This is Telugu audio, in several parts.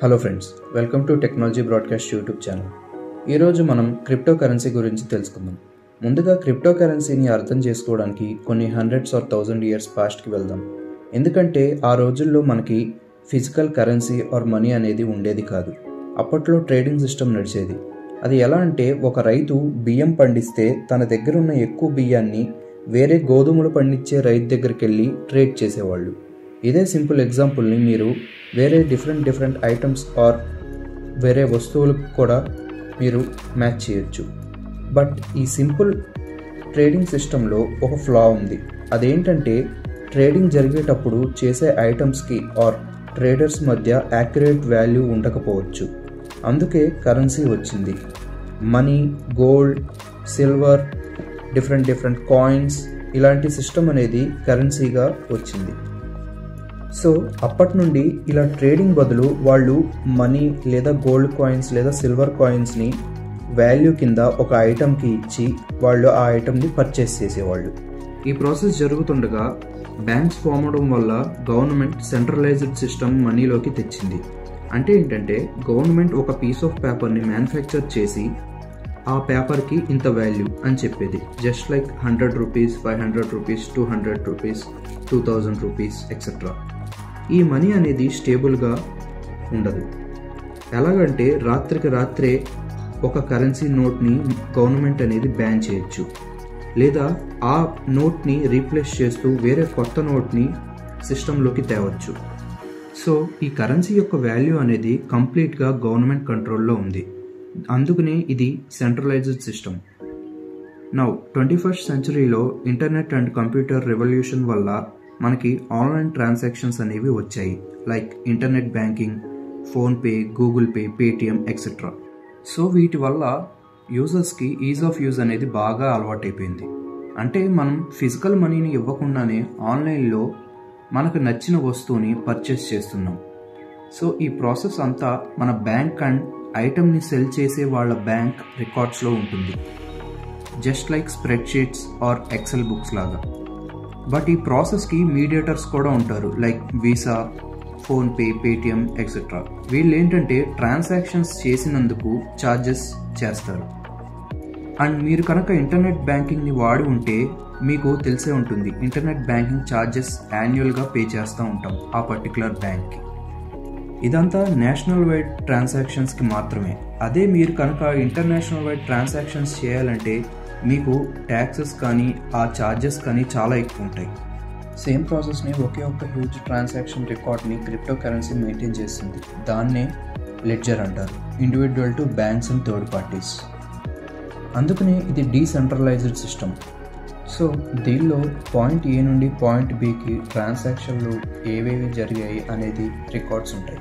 hello friends welcome to technology broadcast YouTube channel ఈరోజు మనం క్రిప్టో కరెన్సీ గురించి తెలుసుకుందాం ముందుగా క్రిప్టో కరెన్సీని అర్థం చేసుకోవడానికి కొన్ని హండ్రెడ్స్ ఆర్ థౌజండ్ ఇయర్స్ పాస్ట్కి వెళ్దాం ఎందుకంటే ఆ రోజుల్లో మనకి ఫిజికల్ కరెన్సీ ఆర్ మనీ అనేది ఉండేది కాదు అప్పట్లో ట్రేడింగ్ సిస్టమ్ నడిచేది అది ఎలా అంటే ఒక రైతు బియ్యం పండిస్తే తన దగ్గర ఉన్న ఎక్కువ బియ్యాన్ని వేరే గోధుమలు పండించే రైతు దగ్గరికి వెళ్ళి ట్రేడ్ చేసేవాళ్ళు ఇదే సింపుల్ ఎగ్జాంపుల్ని మీరు వేరే డిఫరెంట్ డిఫరెంట్ ఐటమ్స్ ఆర్ వేరే వస్తువులకు కూడా మీరు మ్యాచ్ చేయొచ్చు బట్ ఈ సింపుల్ ట్రేడింగ్ సిస్టంలో ఒక ఫ్లా ఉంది అదేంటంటే ట్రేడింగ్ జరిగేటప్పుడు చేసే ఐటమ్స్కి ఆర్ ట్రేడర్స్ మధ్య యాక్యురేట్ వాల్యూ ఉండకపోవచ్చు అందుకే కరెన్సీ వచ్చింది money gold silver different different coins ఇలాంటి సిస్టమ్ అనేది కరెన్సీగా వచ్చింది సో అప్పటి నుండి ఇలా ట్రేడింగ్ బదులు వాళ్ళు మనీ లేదా గోల్డ్ కాయిన్స్ లేదా సిల్వర్ కాయిన్స్ని వాల్యూ కింద ఒక ఐటమ్కి ఇచ్చి వాళ్ళు ఆ ఐటమ్ని పర్చేస్ చేసేవాళ్ళు ఈ ప్రాసెస్ జరుగుతుండగా బ్యాంక్స్ ఫామ్ అవడం వల్ల గవర్నమెంట్ సెంట్రలైజ్డ్ సిస్టమ్ మనీలోకి తెచ్చింది అంటే ఏంటంటే గవర్నమెంట్ ఒక పీస్ ఆఫ్ పేపర్ని మ్యానుఫ్యాక్చర్ చేసి ఆ పేపర్కి ఇంత వాల్యూ అని చెప్పేది just like hundred rupees five hundred rupees two hundred rupees two thousand rupees etcetera ఈ మనీ అనేది స్టేబుల్గా ఉండదు ఎలాగంటే రాత్రికి రాత్రే ఒక కరెన్సీ నోట్ని గవర్నమెంట్ అనేది బ్యాన్ చేయొచ్చు లేదా ఆ నోట్ని రీప్లేస్ చేస్తూ వేరే కొత్త నోట్ని సిస్టంలోకి తేవచ్చు సో ఈ కరెన్సీ యొక్క వాల్యూ అనేది కంప్లీట్గా గవర్నమెంట్ కంట్రోల్లో ఉంది అందుకనే ఇది centralized system now twenty first సెంచరీలో ఇంటర్నెట్ అండ్ కంప్యూటర్ రెవల్యూషన్ వల్ల మనకి ఆన్లైన్ ట్రాన్సాక్షన్స్ అనేవి వచ్చాయి like internet banking PhonePe Google Pay Paytm etcetera so వీటి వల్ల యూజర్స్కి ఈజ్ ఆఫ్ యూజ్ అనేది బాగా అలవాటైపోయింది అంటే మనం ఫిజికల్ మనీని ఇవ్వకుండానే ఆన్లైన్లో మనకు నచ్చిన వస్తువుని పర్చేస్ చేస్తున్నాం సో ఈ ప్రాసెస్ అంతా మన బ్యాంక్ అండ్ ఐటమ్ని సెల్ చేసే వాళ్ళ బ్యాంక్ రికార్డ్స్లో ఉంటుంది just like spreadsheets or Excel books లాగా బట్ ఈ ప్రాసెస్కి మీడియేటర్స్ కూడా ఉంటారు like Visa PhonePe Paytm etcetera వీళ్ళు ఏంటంటే ట్రాన్సాక్షన్స్ చేసినందుకు ఛార్జెస్ చేస్తారు అండ్ మీరు కనుక ఇంటర్నెట్ బ్యాంకింగ్ని వాడి ఉంటే మీకు తెలిసే ఉంటుంది ఇంటర్నెట్ బ్యాంకింగ్ ఛార్జెస్ యాన్యువల్గా పే చేస్తూ ఉంటాం ఆ పర్టికులర్ బ్యాంక్కి ఇదంతా నేషనల్ వైడ్ ట్రాన్సాక్షన్స్కి మాత్రమే అదే మీరు కనుక ఇంటర్నేషనల్ వైడ్ ట్రాన్సాక్షన్స్ చేయాలంటే మీకు ట్యాక్సెస్ కానీ ఆ ఛార్జెస్ కానీ చాలా ఎక్కువ ఉంటాయి సేమ్ ప్రాసెస్ని ఒకే ఒక్క హ్యూజ్ ట్రాన్సాక్షన్ రికార్డ్ని క్రిప్టో కరెన్సీ మెయింటైన్ చేస్తుంది దాన్నే లెడ్జర్ అంటారు individual to banks and third parties అందుకనే ఇది డీసెంట్రలైజ్డ్ సిస్టమ్ సో దీనిలో పాయింట్ ఏ నుండి పాయింట్ బికి ట్రాన్సాక్షన్లు ఏవేవి జరిగాయి అనేది రికార్డ్స్ ఉంటాయి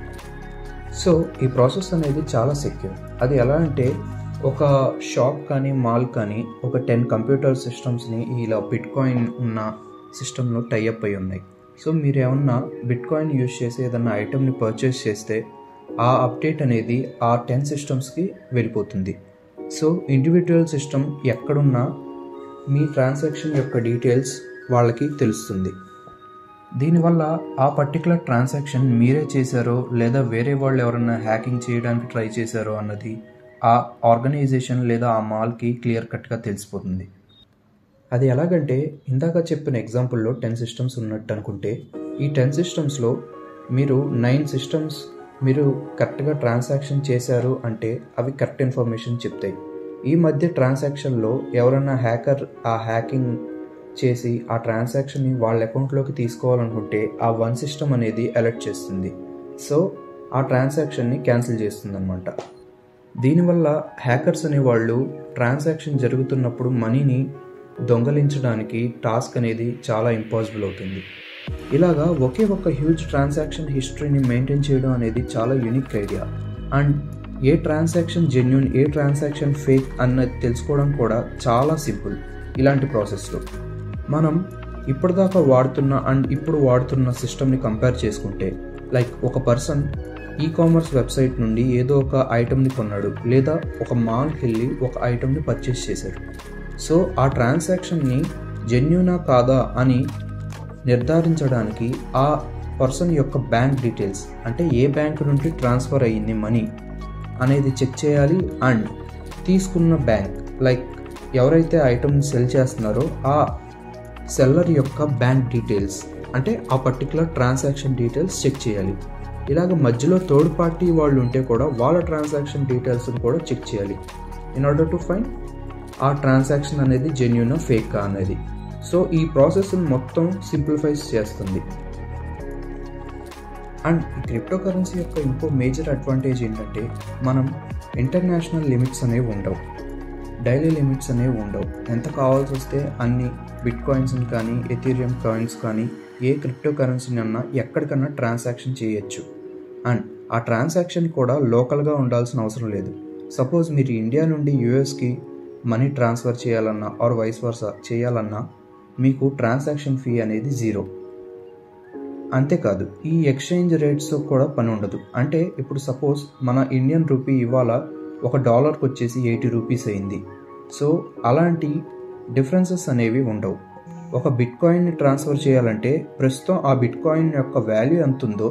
సో ఈ ప్రాసెస్ అనేది చాలా సెక్యూర్ అది ఎలా అంటే ఒక షాప్ కానీ మాల్ కానీ ఒక టెన్ కంప్యూటర్ సిస్టమ్స్ని ఇలా బిట్ కాయిన్ ఉన్న సిస్టంలో టైఅప్ అయి ఉన్నాయి సో మీరు ఏమన్నా బిట్ కాయిన్ యూజ్ చేసి ఏదన్నా ఐటెంని పర్చేస్ చేస్తే ఆ అప్డేట్ అనేది ఆ టెన్ సిస్టమ్స్కి వెళ్ళిపోతుంది సో ఇండివిజువల్ సిస్టమ్ ఎక్కడున్నా మీ ట్రాన్సాక్షన్ యొక్క డీటెయిల్స్ వాళ్ళకి తెలుస్తుంది దీనివల్ల ఆ పర్టికులర్ ట్రాన్సాక్షన్ మీరే చేశారో లేదా వేరే వాళ్ళు ఎవరైనా హ్యాకింగ్ చేయడానికి ట్రై చేశారో అన్నది ఆ ఆర్గనైజేషన్ లేదా ఆ మాల్కి క్లియర్ కట్గా తెలిసిపోతుంది అది ఎలాగంటే ఇందాక చెప్పిన ఎగ్జాంపుల్లో టెన్ సిస్టమ్స్ ఉన్నట్టు అనుకుంటే ఈ టెన్ సిస్టమ్స్లో మీరు నైన్ సిస్టమ్స్ మీరు కరెక్ట్గా ట్రాన్సాక్షన్ చేశారు అంటే అవి కరెక్ట్ ఇన్ఫర్మేషన్ చెప్తాయి ఈ మధ్య ట్రాన్సాక్షన్లో ఎవరైనా హ్యాకర్ ఆ హ్యాకింగ్ చేసి ఆ ట్రాన్సాక్షన్ని వాళ్ళ అకౌంట్లోకి తీసుకోవాలనుకుంటే ఆ వన్ సిస్టమ్ అనేది అలర్ట్ చేస్తుంది సో ఆ ట్రాన్సాక్షన్ని క్యాన్సిల్ చేస్తుంది అనమాట దీనివల్ల హ్యాకర్స్ అనేవాళ్ళు ట్రాన్సాక్షన్ జరుగుతున్నప్పుడు మనీని దొంగలించడానికి టాస్క్ అనేది చాలా ఇంపాసిబుల్ అవుతుంది ఇలాగా ఒకే ఒక్క హ్యూజ్ ట్రాన్సాక్షన్ హిస్టరీని మెయింటైన్ చేయడం అనేది చాలా యూనిక్ ఐడియా అండ్ ఏ ట్రాన్సాక్షన్ జెన్యున్ ఏ ట్రాన్సాక్షన్ ఫేక్ అన్నది తెలుసుకోవడం కూడా చాలా సింపుల్ ఇలాంటి ప్రాసెస్లో మనం ఇప్పటిదాకా వాడుతున్న అండ్ ఇప్పుడు వాడుతున్న సిస్టమ్ని కంపేర్ చేసుకుంటే లైక్ ఒక పర్సన్ ఈ కామర్స్ వెబ్సైట్ నుండి ఏదో ఒక ఐటమ్ని కొన్నాడు లేదా ఒక మాల్కి వెళ్ళి ఒక ఐటమ్ని పర్చేస్ చేశాడు సో ఆ ట్రాన్సాక్షన్ని జెన్యునా కాదా అని నిర్ధారించడానికి ఆ పర్సన్ యొక్క బ్యాంక్ డీటెయిల్స్ అంటే ఏ బ్యాంక్ నుండి ట్రాన్స్ఫర్ అయ్యింది మనీ అనేది చెక్ చేయాలి అండ్ తీసుకున్న బ్యాంక్ లైక్ ఎవరైతే ఐటమ్ని సెల్ చేస్తున్నారో ఆ సెల్లర్ యొక్క బ్యాంక్ డీటెయిల్స్ అంటే ఆ పర్టికులర్ ట్రాన్సాక్షన్ డీటెయిల్స్ చెక్ చేయాలి ఇలాగ మధ్యలో థర్డ్ పార్టీ వాళ్ళు ఉంటే కూడా వాళ్ళ ట్రాన్సాక్షన్ డీటెయిల్స్ని కూడా చెక్ చేయాలి ఇన్ ఆర్డర్ టు ఫైండ్ ఆ ట్రాన్సాక్షన్ అనేది జెన్యున్ ఫేక్ అనేది సో ఈ ప్రాసెస్ని మొత్తం సింప్లిఫైస్ చేస్తుంది అండ్ ఈ క్రిప్టో కరెన్సీ యొక్క ఇంకో మేజర్ అడ్వాంటేజ్ ఏంటంటే మనం ఇంటర్నేషనల్ లిమిట్స్ అనేవి ఉండవు డైలీ లిమిట్స్ అనేవి ఉండవు ఎంత కావాల్సి వస్తే అన్ని బిట్ కాయిన్స్ని కానీ ఎథీరియం కాయిన్స్ కానీ ఏ క్రిప్టో కరెన్సీని అన్నా ఎక్కడికన్నా ట్రాన్సాక్షన్ చేయొచ్చు అండ్ ఆ ట్రాన్సాక్షన్ కూడా లోకల్గా ఉండాల్సిన అవసరం లేదు సపోజ్ మీరు ఇండియా నుండి యూఎస్కి మనీ ట్రాన్స్ఫర్ చేయాలన్నా ఆర్ వైస్ వర్సా చేయాలన్నా మీకు ట్రాన్సాక్షన్ ఫీ అనేది జీరో అంతేకాదు ఈ ఎక్స్చేంజ్ రేట్స్ కూడా పని ఉండదు అంటే ఇప్పుడు సపోజ్ మన ఇండియన్ రూపీ ఇవాళ ఒక డాలర్కి వచ్చేసి ఎయిటీ రూపీస్ అయింది సో అలాంటి డిఫరెన్సెస్ అనేవి ఉండవు ఒక బిట్ కాయిన్ని ట్రాన్స్ఫర్ చేయాలంటే ప్రస్తుతం ఆ బిట్ కాయిన్ యొక్క వాల్యూ ఎంత ఉందో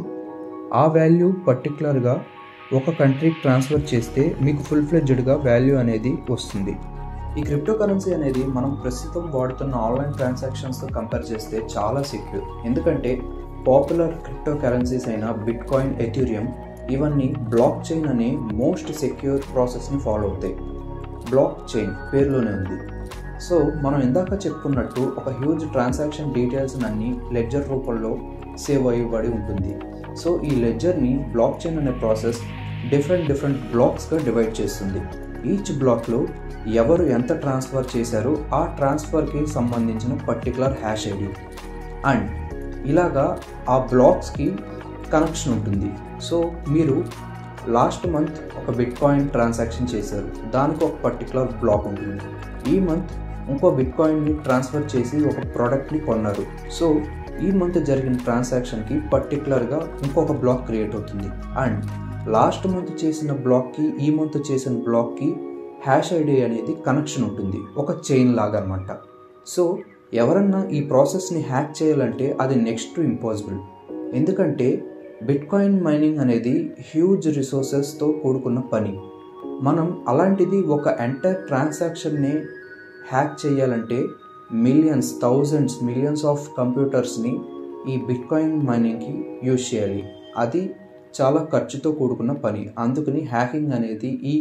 ఆ వాల్యూ పర్టికులర్గా ఒక కంట్రీకి ట్రాన్స్ఫర్ చేస్తే మీకు ఫుల్ ఫ్లెడ్జ్డ్గా వాల్యూ అనేది వస్తుంది ఈ క్రిప్టో కరెన్సీ అనేది మనం ప్రస్తుతం వాడుతున్న ఆన్లైన్ ట్రాన్సాక్షన్స్తో కంపేర్ చేస్తే చాలా సెక్యూర్ ఎందుకంటే పాపులర్ క్రిప్టో కరెన్సీస్ అయిన బిట్ కాయిన్ ఎథ్యూరియం ఇవన్నీ బ్లాక్ చైన్ అనే మోస్ట్ సెక్యూర్ ప్రాసెస్ని ఫాలో అవుతాయి బ్లాక్ చైన్ పేరులోనే ఉంది సో మనం ఇందాక చెప్పుకున్నట్టు ఒక హ్యూజ్ ట్రాన్సాక్షన్ డీటెయిల్స్ అన్ని లెడ్జర్ రూపంలో సేవ్ అయ్యబడి ఉంటుంది సో ఈ లెడ్జర్ని బ్లాక్ చైన్ అనే ప్రాసెస్ డిఫరెంట్ డిఫరెంట్ బ్లాక్స్గా డివైడ్ చేస్తుంది ఈచ్ బ్లాక్లో ఎవరు ఎంత ట్రాన్స్ఫర్ చేశారో ఆ ట్రాన్స్ఫర్కి సంబంధించిన పర్టికులర్ హ్యాష్ ఐడి అండ్ ఇలాగా ఆ బ్లాక్స్కి కనెక్షన్ ఉంటుంది సో మీరు లాస్ట్ మంత్ ఒక బిట్ కాయిన్ ట్రాన్సాక్షన్ చేశారు దానికి ఒక పర్టికులర్ బ్లాక్ ఉంటుంది ఈ మంత్ ఇంకో బిట్ కాయిన్ని ట్రాన్స్ఫర్ చేసి ఒక ప్రోడక్ట్ని కొన్నారు సో ఈ మంత్ జరిగిన ట్రాన్సాక్షన్కి పర్టికులర్గా ఇంకొక బ్లాక్ క్రియేట్ అవుతుంది అండ్ లాస్ట్ మంత్ చేసిన బ్లాక్కి ఈ మంత్ చేసిన బ్లాక్కి హ్యాష్ ఐడి అనేది కనెక్షన్ ఉంటుంది ఒక చైన్ లాగా అనమాట సో ఎవరన్నా ఈ ప్రాసెస్ని హ్యాక్ చేయాలంటే అది నెక్స్ట్ టు ఇంపాసిబుల్ ఎందుకంటే బిట్ కాయిన్ మైనింగ్ అనేది హ్యూజ్ రిసోర్సెస్తో కూడుకున్న పని మనం అలాంటిది ఒక ఎంటైర్ ట్రాన్సాక్షన్ని హ్యాక్ చేయాలంటే మిలియన్స్ థౌజండ్స్ మిలియన్స్ ఆఫ్ కంప్యూటర్స్ని ఈ బిట్ కాయిన్ మైనింగ్కి యూజ్ చేయాలి అది చాలా ఖర్చుతో కూడుకున్న పని అందుకని హ్యాకింగ్ అనేది ఈ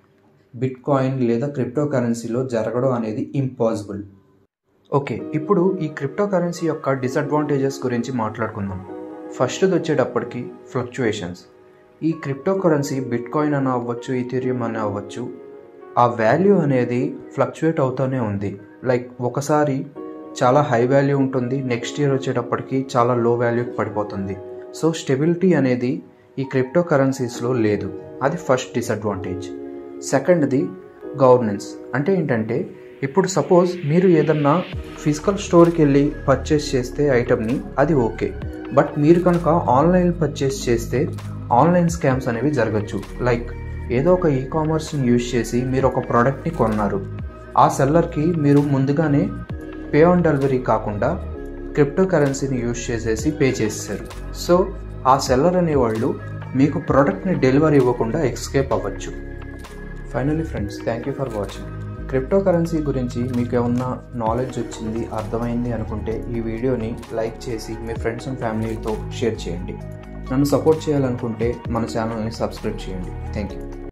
బిట్ కాయిన్ లేదా క్రిప్టో కరెన్సీలో జరగడం అనేది ఇంపాసిబుల్ ఓకే ఇప్పుడు ఈ క్రిప్టో కరెన్సీ యొక్క డిసడ్వాంటేజెస్ గురించి మాట్లాడుకుందాం ఫస్ట్ది వచ్చేటప్పటికి ఫ్లక్చుయేషన్స్ ఈ క్రిప్టో కరెన్సీ బిట్ కాయిన్ అని అవ్వచ్చు ఇథీరియం అని అవ్వచ్చు ఆ వాల్యూ అనేది ఫ్లక్చుయేట్ అవుతూనే ఉంది లైక్ ఒకసారి చాలా హై వాల్యూ ఉంటుంది నెక్స్ట్ ఇయర్ వచ్చేటప్పటికి చాలా లో వాల్యూకి పడిపోతుంది సో స్టెబిలిటీ అనేది ఈ క్రిప్టో కరెన్సీస్లో లేదు అది ఫస్ట్ డిసడ్వాంటేజ్ సెకండ్ది గవర్నెన్స్ అంటే ఏంటంటే ఇప్పుడు సపోజ్ మీరు ఏదన్నా ఫిజికల్ స్టోర్కి వెళ్ళి పర్చేస్ చేస్తే ఐటమ్ని అది ఓకే బట్ మీరు కనుక ఆన్లైన్ పర్చేస్ చేస్తే ఆన్లైన్ స్కామ్స్ అనేవి జరగచ్చు లైక్ ఏదో ఒక ఈ కామర్స్ని యూజ్ చేసి మీరు ఒక ప్రోడక్ట్ని కొన్నారు ఆ సెల్లర్కి మీరు ముందుగానే పే ఆన్ డెలివరీ కాకుండా క్రిప్టో కరెన్సీని యూజ్ చేసేసి పే చేసేసారు సో ఆ సెల్లర్ అనేవాళ్ళు మీకు ప్రోడక్ట్ని డెలివరీ ఇవ్వకుండా ఎక్స్కేప్ అవ్వచ్చు finally friends thank you for watching crypto currency గురించి మీకు ఏమన్నా నాలెడ్జ్ వచ్చింది అర్థమైంది అనుకుంటే ఈ వీడియోని లైక్ చేసి మీ ఫ్రెండ్స్ అండ్ ఫ్యామిలీతో షేర్ చేయండి నన్ను సపోర్ట్ చేయాలనుకుంటే మన ఛానల్ని సబ్స్క్రైబ్ చేయండి థ్యాంక్ యూ